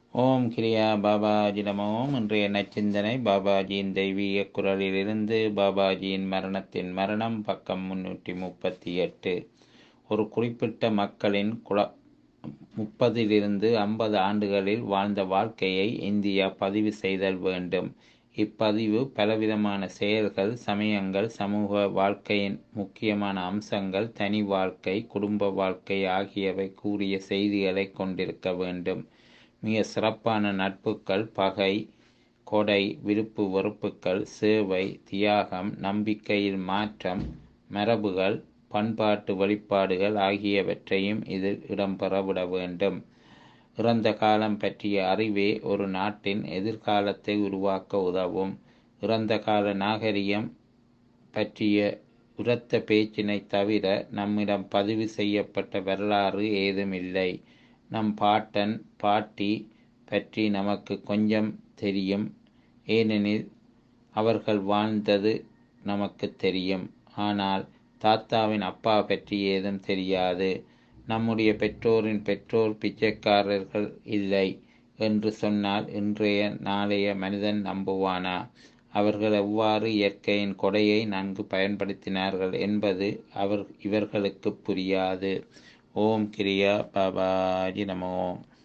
ஓம் கிரியா பாபாஜி நமோம் இன்றைய நச்சிந்தனை பாபாஜியின் தெய்வீக குரலிலிருந்து பாபாஜியின் மரணத்தின் மரணம் பக்கம் முன்னூற்றி முப்பத்தி எட்டு ஒரு குறிப்பிட்ட மக்களின் குல முப்பதிலிருந்து ஐம்பது ஆண்டுகளில் வாழ்ந்த வாழ்க்கையை இந்தியா பதிவு செய்தல் வேண்டும் இப்பதிவு பலவிதமான செயல்கள் சமயங்கள் சமூக வாழ்க்கையின் முக்கியமான அம்சங்கள் தனி வாழ்க்கை குடும்ப வாழ்க்கை ஆகியவை கூறிய செய்திகளை கொண்டிருக்க வேண்டும் மிக சிறப்பான நட்புகள் பகை கொடை விருப்பு வெறுப்புகள் சேவை தியாகம் நம்பிக்கையில் மாற்றம் மரபுகள் பண்பாட்டு வழிபாடுகள் ஆகியவற்றையும் இதில் இடம்பெறவிட வேண்டும் இறந்த காலம் பற்றிய அறிவே ஒரு நாட்டின் எதிர்காலத்தை உருவாக்க உதவும் இறந்த கால நாகரிகம் பற்றிய உரத்த பேச்சினை தவிர நம்மிடம் பதிவு செய்யப்பட்ட வரலாறு ஏதும் இல்லை நம் பாட்டன் பாட்டி பற்றி நமக்கு கொஞ்சம் தெரியும் ஏனெனில் அவர்கள் வாழ்ந்தது நமக்கு தெரியும் ஆனால் தாத்தாவின் அப்பா பற்றி ஏதும் தெரியாது நம்முடைய பெற்றோரின் பெற்றோர் பிச்சைக்காரர்கள் இல்லை என்று சொன்னால் இன்றைய நாளைய மனிதன் நம்புவானா அவர்கள் எவ்வாறு இயற்கையின் கொடையை நன்கு பயன்படுத்தினார்கள் என்பது அவர் இவர்களுக்கு புரியாது ஓம் கிரியா பாபாஜி நமோ